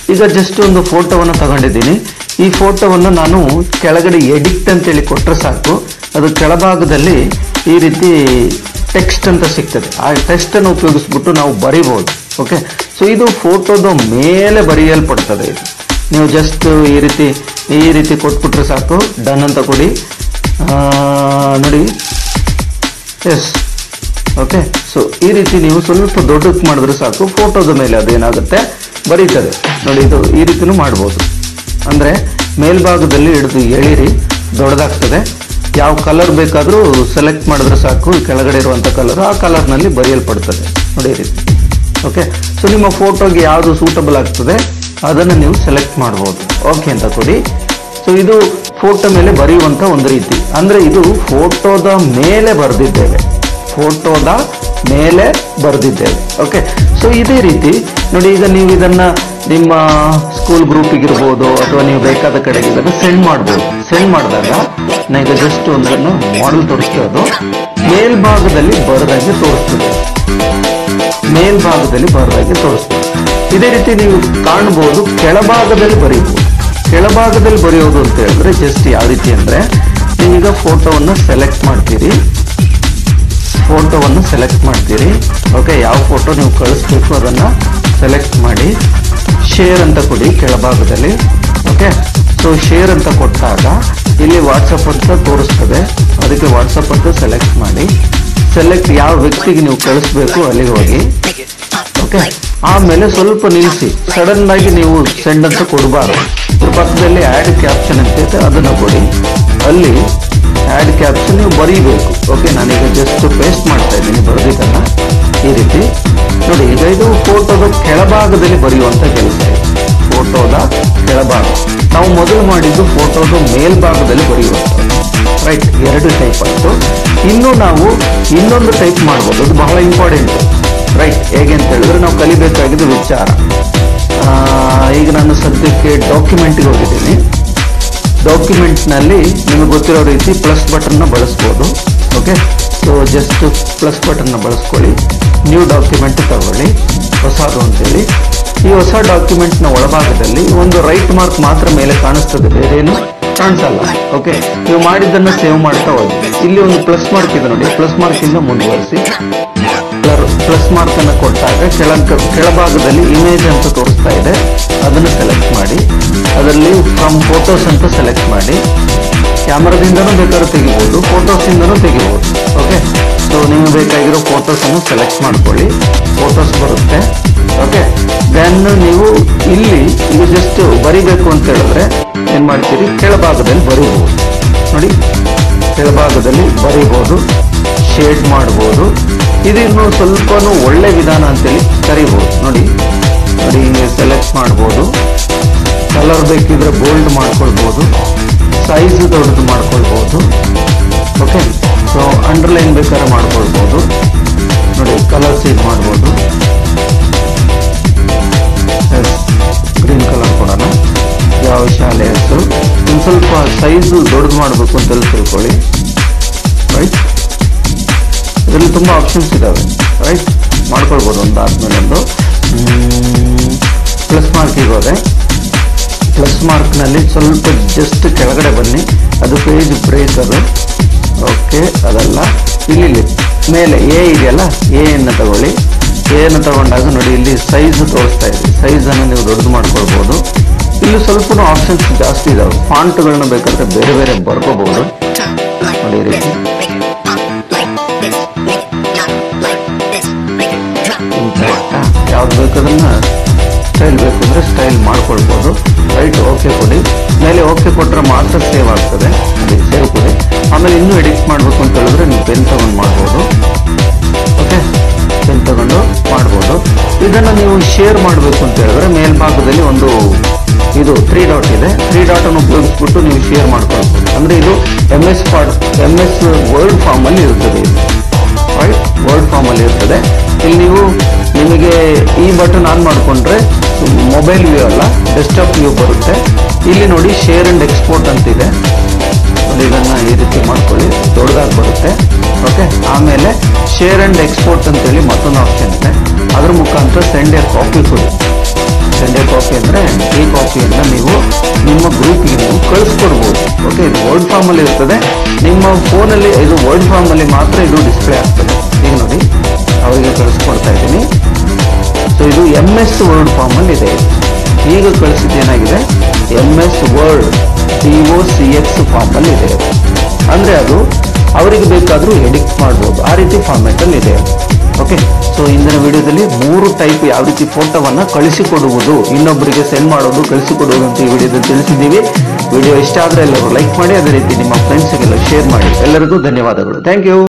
ಈಗ ಜಸ್ಟ್ ಒಂದು ಫೋಟೋವನ್ನು ತಗೊಂಡಿದ್ದೀನಿ ಈ ಫೋಟೋವನ್ನು ನಾನು ಕೆಳಗಡೆ ಎಡಿಟ್ ಅಂತೇಳಿ ಕೊಟ್ಟರೆ ಸಾಕು ಅದು ಕೆಳಭಾಗದಲ್ಲಿ ಈ ರೀತಿ ಟೆಕ್ಸ್ಟ್ ಅಂತ ಸಿಗ್ತದೆ ಆ ಟೆಕ್ಸ್ಟ್ ಅನ್ನು ಉಪಯೋಗಿಸ್ಬಿಟ್ಟು ನಾವು ಬರಿಬಹುದು ಓಕೆ ಸೊ ಇದು ಫೋಟೋದ ಮೇಲೆ ಬರೆಯಲ್ಪಡ್ತದೆ ಇದು ನೀವು ಜಸ್ಟ್ ಈ ರೀತಿ ಈ ರೀತಿ ಕೊಟ್ಬಿಟ್ರೆ ಸಾಕು ಡನ್ ಅಂತ ಕೊಡಿ ಆ, ನೋಡಿ ಎಸ್ ಓಕೆ ಸೊ ಈ ರೀತಿ ನೀವು ಸ್ವಲ್ಪ ದೊಡ್ಡಕ್ಕೆ ಮಾಡಿದ್ರೆ ಸಾಕು ಫೋಟೋದ ಮೇಲೆ ಅದೇನಾಗುತ್ತೆ ಬರೀತದೆ ನೋಡಿ ಇದು ಈ ರೀತಿನೂ ಮಾಡ್ಬೋದು ಅಂದರೆ ಮೇಲ್ಭಾಗದಲ್ಲಿ ಹಿಡಿದು ಎಳಿರಿ ದೊಡ್ಡದಾಗ್ತದೆ ಯಾವ ಕಲರ್ ಬೇಕಾದರೂ ಸೆಲೆಕ್ಟ್ ಮಾಡಿದ್ರೆ ಸಾಕು ಈ ಕೆಳಗಡೆ ಇರುವಂಥ ಕಲರ್ ಆ ಕಲರ್ನಲ್ಲಿ ಬರೆಯಲ್ಪಡ್ತದೆ ನೋಡಿ ಈ ರೀತಿ ಓಕೆ ಸೊ ನಿಮ್ಮ ಫೋಟೋಗೆ ಯಾವುದು ಸೂಟಬಲ್ ಆಗ್ತದೆ ಅದನ್ನು ನೀವು ಸೆಲೆಕ್ಟ್ ಮಾಡ್ಬೋದು ಓಕೆ ಅಂತ ಕೊಡಿ ಸೊ ಇದು ಫೋಟೋ ಮೇಲೆ ಬರೆಯುವಂತ ಒಂದು ರೀತಿ ಅಂದ್ರೆ ಇದು ಫೋಟೋದ ಮೇಲೆ ಬರೆದಿದ್ದೇವೆ ಫೋಟೋದ ಮೇಲೆ ಬರೆದಿದ್ದೇವೆ ಓಕೆ ಸೊ ಇದೇ ರೀತಿ ನೋಡಿ ಈಗ ನೀವು ಇದನ್ನ ನಿಮ್ಮ ಸ್ಕೂಲ್ ಗ್ರೂಪಿಗಿರ್ಬೋದು ಅಥವಾ ನೀವು ಬೇಕಾದ ಕಡೆಗೆ ಇದನ್ನು ಸೆಂಡ್ ಮಾಡ್ಬೋದು ಸೆಂಡ್ ಮಾಡಿದಾಗ ನಾ ಈಗ ಜಸ್ಟ್ ಒಂದನ್ನು ಮಾಡೆಲ್ ತೋರಿಸ್ತಿರೋದು ಮೇಲ್ಭಾಗದಲ್ಲಿ ಬರದಾಗೆ ತೋರಿಸ್ತದೆ ಮೇಲ್ಭಾಗದಲ್ಲಿ ಬರದಾಗೆ ತೋರಿಸ್ತದೆ ಇದೇ ರೀತಿ ನೀವು ಕಾಣಬಹುದು ಕೆಳಭಾಗದಲ್ಲಿ ಬರೀಬಹುದು ಕೆಳಭಾಗದಲ್ಲಿ ಬರೆಯೋದು ಅಂತ ಹೇಳಿದ್ರೆ ಜಸ್ಟ್ ಯಾವ ರೀತಿ ಅಂದ್ರೆ ನೀವೀಗ ಫೋಟೋವನ್ನು ಸೆಲೆಕ್ಟ್ ಮಾಡ್ತೀರಿ ಫೋಟೋವನ್ನು ಸೆಲೆಕ್ಟ್ ಮಾಡ್ತೀರಿ ಓಕೆ ಯಾವ ಫೋಟೋ ನೀವು ಕಳಿಸ್ಬೇಕು ಅದನ್ನ ಸೆಲೆಕ್ಟ್ ಮಾಡಿ ಶೇರ್ ಅಂತ ಕೊಡಿ ಕೆಳಭಾಗದಲ್ಲಿ ಓಕೆ ಸೊ ಶೇರ್ ಅಂತ ಕೊಟ್ಟಾಗ ಇಲ್ಲಿ ವಾಟ್ಸಪ್ ಅಂತ ತೋರಿಸ್ತದೆ ಅದಕ್ಕೆ ವಾಟ್ಸಪ್ ಅಂತ ಸೆಲೆಕ್ಟ್ ಮಾಡಿ ಸೆಲೆಕ್ಟ್ ಯಾವ ವ್ಯಕ್ತಿಗೆ ನೀವು ಕಳಿಸ್ಬೇಕು ಅಲ್ಲಿಗೆ ಹೋಗಿ ಓಕೆ ಆಮೇಲೆ ಸ್ವಲ್ಪ ನಿಲ್ಲಿಸಿ ಸಡನ್ ಆಗಿ ನೀವು ಸೆಂಡ್ ಅಂತ ಕೊಡಬಾರ್ದು ಇದ್ರ ಪಕ್ಕದಲ್ಲಿ ಆ್ಯಡ್ ಕ್ಯಾಪ್ಷನ್ ಅಂತ ಇದೆ ಅದನ್ನು ಕೊಡಿ ಅಲ್ಲಿ ಆ್ಯಡ್ ಕ್ಯಾಪ್ಷನ್ ನೀವು ಬರೀಬೇಕು ಓಕೆ ನಾನೀಗ ಜಸ್ಟ್ ಪೇಸ್ಟ್ ಮಾಡ್ತಾ ಇದ್ದೀನಿ ಬರೆದಿದ್ದನ್ನ ಈ ರೀತಿ ನೋಡಿ ಈಗ ಇದು ಫೋಟೋದ ಕೆಳಭಾಗದಲ್ಲಿ ಬರೆಯುವಂತ ಕೆಲಸ ಇದೆ ಫೋಟೋದ ಕೆಳಭಾಗ ನಾವು ಮೊದಲು ಮಾಡಿದ್ದು ಫೋಟೋದ ಮೇಲ್ಭಾಗದಲ್ಲಿ ಬರೆಯುವಂಥದ್ದು ರೈಟ್ ಎರಡು ಟೈಪ್ ಆಯಿತು ಇನ್ನು ನಾವು ಇನ್ನೊಂದು ಟೈಪ್ ಮಾಡ್ಬೋದು ಅದು ಬಹಳ ಇಂಪಾರ್ಟೆಂಟ್ ರೈಟ್ ಹೇಗೆ ಅಂತ ಹೇಳಿದ್ರೆ ನಾವು ಕಲಿಬೇಕಾಗಿದ್ದು ವಿಚಾರ ಆ, ಈಗ ನಾನು ಸದ್ಯಕ್ಕೆ ಡಾಕ್ಯುಮೆಂಟ್ಗೆ ಹೋಗಿದ್ದೀನಿ ಡಾಕ್ಯುಮೆಂಟ್ನಲ್ಲಿ ನಿಮಗೆ ಗೊತ್ತಿರೋ ರೀತಿ ಪ್ಲಸ್ ಬಟನ್ನ ಬಳಸ್ಬೋದು ಓಕೆ ಸೊ ಜಸ್ಟ್ ಪ್ಲಸ್ ಬಟನ್ನ ಬಳಸ್ಕೊಳ್ಳಿ ನ್ಯೂ ಡಾಕ್ಯುಮೆಂಟ್ ತಗೊಳ್ಳಿ ಹೊಸದು ಅಂತೇಳಿ ಈ ಹೊಸ ಡಾಕ್ಯುಮೆಂಟ್ನ ಒಳಭಾಗದಲ್ಲಿ ಒಂದು ರೈಟ್ ಮಾರ್ಕ್ ಮಾತ್ರ ಮೇಲೆ ಕಾಣಿಸ್ತದೆ ಬೇರೇನು ಕಾಣಿಸಲ್ಲ ಓಕೆ ನೀವು ಮಾಡಿದ್ದನ್ನು ಸೇವ್ ಮಾಡ್ತಾ ಹೋಗಿ ಇಲ್ಲಿ ಒಂದು ಪ್ಲಸ್ ಮಾರ್ಕ್ ಇದೆ ನೋಡಿ ಪ್ಲಸ್ ಮಾರ್ಕ್ ಇಂದ ಮುಂದುವರಿಸಿ ಪ್ಲಸ್ ಮಾರ್ಕ್ ಅನ್ನು ಕೊಟ್ಟಾಗ ಕೆಳ ಕೆಳಭಾಗದಲ್ಲಿ ಇಮೇಜ್ ಅಂತ ತೋರಿಸ್ತಾ ಇದೆ ಅದನ್ನು ಸೆಲೆಕ್ಟ್ ಮಾಡಿ ಅದರಲ್ಲಿ ಫ್ರಮ್ ಫೋಟೋಸ್ ಅಂತ ಸೆಲೆಕ್ಟ್ ಮಾಡಿ ಕ್ಯಾಮರಾದಿಂದನೂ ಬೇಕಾದ್ರೂ ತೆಗಿಬೋದು ಫೋಟೋಸಿಂದನೂ ತೆಗಿಬೋದು ಓಕೆ ಸೊ ನಿಮಗೆ ಬೇಕಾಗಿರೋ ಫೋಟೋಸ್ ಅನ್ನು ಸೆಲೆಕ್ಟ್ ಮಾಡ್ಕೊಳ್ಳಿ ಫೋಟೋಸ್ ಬರುತ್ತೆ ಓಕೆ ದೆನ್ ನೀವು ಇಲ್ಲಿ ಇದು ಜಸ್ಟ್ ಬರಿಬೇಕು ಅಂತ ಹೇಳಿದ್ರೆ ಏನ್ ಮಾಡ್ತೀರಿ ಕೆಳಭಾಗದಲ್ಲಿ ಬರೀಬಹುದು ನೋಡಿ ಕೆಳಭಾಗದಲ್ಲಿ ಬರೀಬಹುದು ಶೇಡ್ ಮಾಡ್ಬೋದು ಇದು ಇನ್ನು ಸ್ವಲ್ಪನೂ ಒಳ್ಳೆ ವಿಧಾನ ಅಂತೇಳಿ ಕರಿಬಹುದು ನೋಡಿ ನೋಡಿ ಹಿಂಗೆ ಸೆಲೆಕ್ಟ್ ಮಾಡ್ಬೋದು ಕಲರ್ ಬೇಕಿದ್ರೆ ಬೋಲ್ಡ್ ಮಾಡ್ಕೊಳ್ಬೋದು ಸೈಜ್ ದೊಡ್ಡದು ಮಾಡ್ಕೊಳ್ಬೋದು ಓಕೆ ಸೊ ಅಂಡರ್ಲೈನ್ ಬೇಕಾದ್ರೆ ಮಾಡ್ಕೊಳ್ಬೋದು ನೋಡಿ ಕಲರ್ ಚೇಂಜ್ ಮಾಡ್ಬೋದು ಗ್ರೀನ್ ಕಲರ್ ಕೊಡೋಣ ಯಾವ ಶಾಲೆ ಹೆಸರು ಒಂದು ಸ್ವಲ್ಪ ಸೈಜು ದೊಡ್ಡದು ಮಾಡಬೇಕು ಅಂತೆಲ್ಲ ತಿಳ್ಕೊಳ್ಳಿ ರೈಟ್ ಇದರಲ್ಲಿ ತುಂಬ ಆಪ್ಷನ್ಸ್ ಇದ್ದಾವೆ ರೈಟ್ ಮಾಡ್ಕೊಳ್ಬೋದು ಒಂದು ಆದ್ಮೇಲೆ ಒಂದು ಪ್ಲಸ್ ಮಾರ್ಕಿಗೆ ಹೋದೆ ಪ್ಲಸ್ ಮಾರ್ಕ್ನಲ್ಲಿ ಸ್ವಲ್ಪ ಜಸ್ಟ್ ಕೆಳಗಡೆ ಬನ್ನಿ ಅದು ಪೇಜ್ ಬ್ರೇಕ್ ಅದು ಓಕೆ ಅದಲ್ಲ ಇಲ್ಲಿ ಇಲ್ಲಿ ಮೇಲೆ ಎ ಇದೆಯಲ್ಲ ಎ ಅನ್ನು ತಗೊಳ್ಳಿ ಎ ಅನ್ನು ತಗೊಂಡಾಗ ನೋಡಿ ಇಲ್ಲಿ ಸೈಜ್ ತೋರಿಸ್ತಾ ಇದೆ ಸೈಜ್ ಅನ್ನು ನೀವು ದೊಡ್ಡದು ಮಾಡ್ಕೊಳ್ಬೋದು ಇಲ್ಲಿ ಸ್ವಲ್ಪ ಆಪ್ಷನ್ಸ್ ಜಾಸ್ತಿ ಇದಾವೆ ಫಾಂಟ್ಗಳನ್ನ ಬೇಕಾದ್ರೆ ಬೇರೆ ಬೇರೆ ಬರ್ಕೋಬಹುದು ನೋಡಿ ಈ ರೀತಿ ಯಾವ್ದು ಬೇಕಾದನ್ನ ಸ್ಟೈಲ್ ಬೇಕಂದ್ರೆ ಸ್ಟೈಲ್ ಮಾಡ್ಕೊಳ್ಬೋದು ರೈಟ್ ಓಕೆ ಕೊಡಿ ಮೇಲೆ ಓಕೆ ಕೊಟ್ಟರೆ ಮಾತ್ರ ಸೇವ್ ಆಗ್ತದೆ ಅದೇ ಸೇವ್ ಕೊಡಿ ಆಮೇಲೆ ಇನ್ನೂ ಎಡಿಟ್ ಮಾಡಬೇಕು ಅಂತ ಹೇಳಿದ್ರೆ ನೀವು ಪೆನ್ ತಗೊಂಡು ಮಾಡ್ಬೋದು ಓಕೆ ಪೆನ್ ತಗೊಂಡು ಮಾಡ್ಬೋದು ಇದನ್ನು ನೀವು ಶೇರ್ ಮಾಡಬೇಕು ಅಂತ ಹೇಳಿದ್ರೆ ಮೇಲ್ಭಾಗದಲ್ಲಿ ಒಂದು ಇದು ತ್ರೀ ಡಾಟ್ ಇದೆ ತ್ರೀ ಡಾಟ್ ಅನ್ನು ಉಪಯೋಗಿಸ್ಬಿಟ್ಟು ನೀವು ಶೇರ್ ಮಾಡ್ಕೊಳ್ಬೋದು ಅಂದ್ರೆ ಇದು M S part M S word form ಅಲ್ಲಿ ಇರ್ತದೆ ಇದು ರೈಟ್ ವರ್ಡ್ ಫಾರ್ಮ್ ಅಲ್ಲಿ ಇರ್ತದೆ ಇಲ್ಲಿ ನೀವು ನಿಮಗೆ ಈ ಬಟನ್ ಆನ್ ಮಾಡಿಕೊಂಡ್ರೆ ಮೊಬೈಲ್ ವ್ಯೂ ಅಲ್ಲ ಡೆಸ್ಕ್ಟಾಪ್ ವ್ಯೂ ಬರುತ್ತೆ ಇಲ್ಲಿ ನೋಡಿ ಶೇರ್ ಅಂಡ್ ಎಕ್ಸ್ಪೋರ್ಟ್ ಅಂತಿದೆ ನೋಡಿ ಇದನ್ನ ಈ ರೀತಿ ಮಾಡ್ಕೊಳ್ಳಿ ದೊಡ್ಡದಾಗಿ ಬರುತ್ತೆ ಓಕೆ ಆಮೇಲೆ ಶೇರ್ ಅಂಡ್ ಎಕ್ಸ್ಪೋರ್ಟ್ ಅಂತೇಳಿ ಮತ್ತೊಂದು ಆಪ್ಷನ್ ಇದೆ ಅದ್ರ ಮುಖಾಂತರ ಸೆಂಡ್ ಎ ಕಾಪಿ ಕೊಡಿ ಸಂಡೇ ಕಾಪಿ ಅಂದ್ರೆ ಈ ಕಾಪಿಯನ್ನ ನೀವು ನಿಮ್ಮ ಗ್ರೂಪ್ಗೆ ನೀವು ಕಳಿಸ್ಕೊಡ್ಬೋದು ಓಕೆ ಇದು ವರ್ಡ್ ಫಾರ್ಮ್ ಅಲ್ಲಿ ಇರ್ತದೆ ನಿಮ್ಮ ಫೋನಲ್ಲಿ ಇದು ವರ್ಡ್ ಫಾರ್ಮ್ ಅಲ್ಲಿ ಮಾತ್ರ ಇದು ಡಿಸ್ಪ್ಲೇ ಆಗ್ತದೆ ಈಗ ನೋಡಿ ಅವರಿಗೆ ಕಳಿಸ್ಕೊಡ್ತಾ ಇದ್ದೀನಿ ಸೊ ಇದು ಎಂ ಎಸ್ ವರ್ಡ್ ಫಾರ್ಮ್ ಅಲ್ಲಿ ಇದೆ ಈಗ ಕಳಿಸಿದ್ದು ಏನಾಗಿದೆ M S word C O C X form ಅಲ್ಲಿ ಇದೆ ಅಂದ್ರೆ ಅದು ಅವರಿಗೆ ಬೇಕಾದ್ರೂ ಎಡಿಟ್ ಮಾಡ್ಬೋದು ಆ ರೀತಿ ಫಾರ್ಮೆಟ್ ಅಲ್ಲಿ ಇದೆ ಓಕೆ ಸೊ ಇಂದಿನ ವಿಡಿಯೋದಲ್ಲಿ ಮೂರು ಟೈಪ್ ಯಾವ ರೀತಿ ಫೋಟೋವನ್ನ ಕಳಿಸಿಕೊಡುವುದು ಇನ್ನೊಬ್ಬರಿಗೆ ಸೆಂಡ್ ಮಾಡೋದು ಕಳಿಸಿಕೊಡುವುದು ಅಂತ ಈ ವಿಡಿಯೋದಲ್ಲಿ ತಿಳಿಸಿದ್ದೀವಿ ವಿಡಿಯೋ ಇಷ್ಟ ಆದ್ರೆ ಎಲ್ಲರೂ ಲೈಕ್ ಮಾಡಿ ಅದೇ ರೀತಿ ನಿಮ್ಮ ಫ್ರೆಂಡ್ಸ್ಗೆಲ್ಲ ಶೇರ್ ಮಾಡಿ ಎಲ್ಲರಿಗೂ ಧನ್ಯವಾದಗಳು ಥ್ಯಾಂಕ್ ಯು